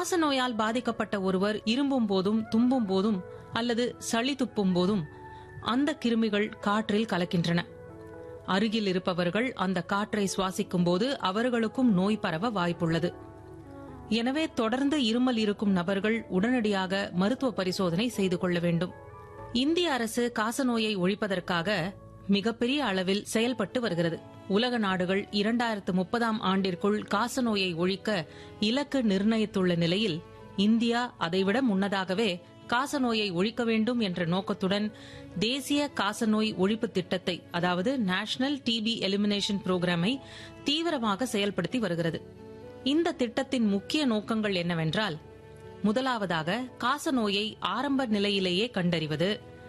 காசநோயால் பாதிக்கப்பட்ட ஒருவர் இரும்பும் போதும் தும்பும் போதும் அல்லது சளி துப்பும் போதும் அந்த கிருமிகள் காற்றில் கலக்கின்றன அருகில் இருப்பவர்கள் அந்த காற்றை சுவாசிக்கும் போது அவர்களுக்கும் நோய் பரவ வாய்ப்புள்ளது எனவே தொடர்ந்து இருமல் இருக்கும் நபர்கள் உடனடியாக மருத்துவ பரிசோதனை செய்து கொள்ள வேண்டும் இந்திய அரசு காசநோயை ஒழிப்பதற்காக மிகப்பெரிய அளவில் செயல்பட்டு வருகிறது உலக நாடுகள் இரண்டாயிரத்து முப்பதாம் ஆண்டிற்குள் காசநோயை ஒழிக்க இலக்கு நிர்ணயித்துள்ள நிலையில் இந்தியா அதைவிட முன்னதாகவே காசநோயை ஒழிக்க வேண்டும் என்ற நோக்கத்துடன் தேசிய காசநோய் ஒழிப்பு திட்டத்தை அதாவது நேஷனல் டிபி எலிமினேஷன் புரோகிராமை தீவிரமாக செயல்படுத்தி வருகிறது இந்த திட்டத்தின் முக்கிய நோக்கங்கள் என்னவென்றால் முதலாவதாக காசநோயை ஆரம்ப நிலையிலேயே கண்டறிவது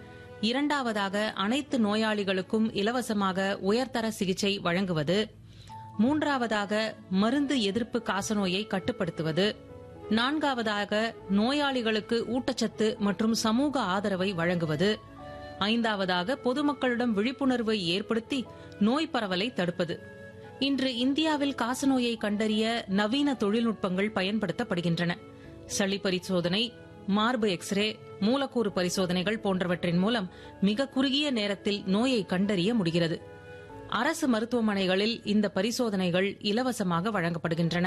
இரண்டாவதாக அனைத்து நோயாளிகளுக்கும் இலவசமாக உயர்தர சிகிச்சை வழங்குவது மூன்றாவதாக மருந்து எதிர்ப்பு காசநோயை கட்டுப்படுத்துவது நான்காவதாக நோயாளிகளுக்கு ஊட்டச்சத்து மற்றும் சமூக ஆதரவை வழங்குவது ஐந்தாவதாக பொதுமக்களிடம் விழிப்புணர்வை ஏற்படுத்தி நோய் பரவலை தடுப்பது இன்று இந்தியாவில் காசநோயை கண்டறிய நவீன தொழில்நுட்பங்கள் பயன்படுத்தப்படுகின்றன சளி பரிசோதனை மார்பு எக்ஸ்ரே மூலக்கூறு பரிசோதனைகள் போன்றவற்றின் மூலம் மிக குறுகிய நேரத்தில் நோயை கண்டறிய முடிகிறது அரசு மருத்துவமனைகளில் இந்த பரிசோதனைகள் இலவசமாக வழங்கப்படுகின்றன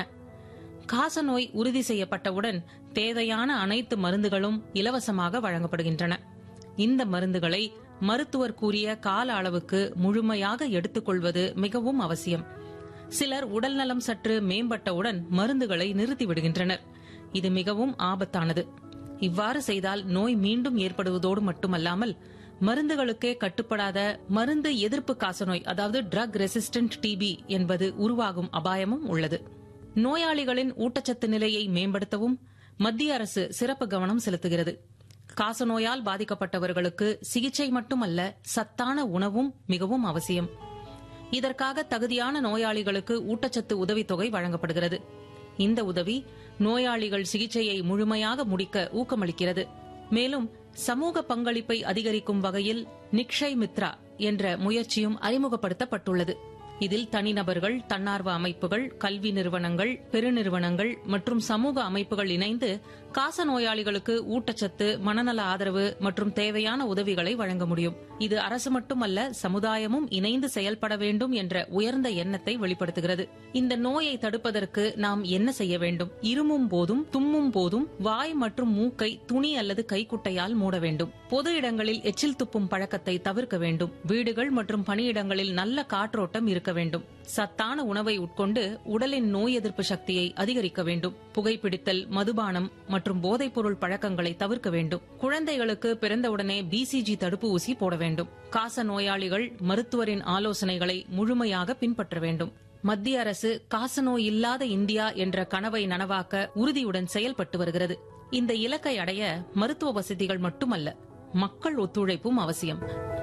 காசநோய் உறுதி செய்யப்பட்டவுடன் தேவையான அனைத்து மருந்துகளும் இலவசமாக வழங்கப்படுகின்றன இந்த மருந்துகளை மருத்துவர் கூறிய கால அளவுக்கு முழுமையாக எடுத்துக்கொள்வது மிகவும் அவசியம் சிலர் உடல்நலம் சற்று மேம்பட்டவுடன் மருந்துகளை நிறுத்திவிடுகின்றனர் இது மிகவும் ஆபத்தானது இவ்வாறு செய்தால் நோய் மீண்டும் ஏற்படுவதோடு மட்டுமல்லாமல் மருந்துகளுக்கே கட்டுப்படாத மருந்து எதிர்ப்பு காசநோய் அதாவது ட்ரக் ரெசிஸ்டன்ட் டிபி என்பது உருவாகும் அபாயமும் உள்ளது நோயாளிகளின் ஊட்டச்சத்து நிலையை மேம்படுத்தவும் மத்திய அரசு சிறப்பு கவனம் செலுத்துகிறது காசநோயால் பாதிக்கப்பட்டவர்களுக்கு சிகிச்சை மட்டுமல்ல சத்தான உணவும் மிகவும் அவசியம் இதற்காக தகுதியான நோயாளிகளுக்கு ஊட்டச்சத்து உதவித்தொகை வழங்கப்படுகிறது இந்த உதவி நோயாளிகள் சிகிச்சையை முழுமையாக முடிக்க ஊக்கமளிக்கிறது மேலும் சமூக பங்களிப்பை அதிகரிக்கும் வகையில் நிக்ஷய் மித்ரா என்ற முயற்சியும் அறிமுகப்படுத்தப்பட்டுள்ளது இதில் தனிநபர்கள் தன்னார்வ அமைப்புகள் கல்வி நிறுவனங்கள் பெருநிறுவனங்கள் மற்றும் சமூக அமைப்புகள் இணைந்து காச நோயாளிகளுக்கு ஊட்டச்சத்து மனநல ஆதரவு மற்றும் தேவையான உதவிகளை வழங்க முடியும் இது அரசு மட்டுமல்ல சமுதாயமும் இணைந்து செயல்பட வேண்டும் என்ற உயர்ந்த எண்ணத்தை வெளிப்படுத்துகிறது இந்த நோயை தடுப்பதற்கு நாம் என்ன செய்ய வேண்டும் இருமும் போதும் தும்மும் போதும் வாய் மற்றும் மூக்கை துணி அல்லது கைக்குட்டையால் மூட வேண்டும் பொது இடங்களில் எச்சில் துப்பும் பழக்கத்தை தவிர்க்க வேண்டும் வீடுகள் மற்றும் பணியிடங்களில் நல்ல காற்றோட்டம் இருக்க வேண்டும் சத்தான உணவை உட்கொண்டு உடலின் நோய் எதிர்ப்பு சக்தியை அதிகரிக்க வேண்டும் புகைப்பிடித்தல் மதுபானம் மற்றும் போதைப்பொருள் பழக்கங்களை தவிர்க்க வேண்டும் குழந்தைகளுக்கு பிறந்தவுடனே பிசிஜி தடுப்பு ஊசி போட வேண்டும் காச நோயாளிகள் மருத்துவரின் ஆலோசனைகளை முழுமையாக பின்பற்ற வேண்டும் மத்திய அரசு காசநோய் இல்லாத இந்தியா என்ற கனவை நனவாக்க உறுதியுடன் செயல்பட்டு வருகிறது இந்த இலக்கை அடைய மருத்துவ வசதிகள் மட்டுமல்ல மக்கள் ஒத்துழைப்பும் அவசியம்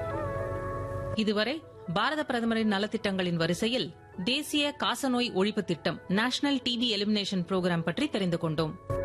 இதுவரை பாரத பிரதமரின் நலத்திட்டங்களின் வரிசையில் தேசிய காசநோய் ஒழிப்பு திட்டம் நேஷனல் டிபி எலிமினேஷன் புரோகிராம் பற்றி தெரிந்து கொண்டோம்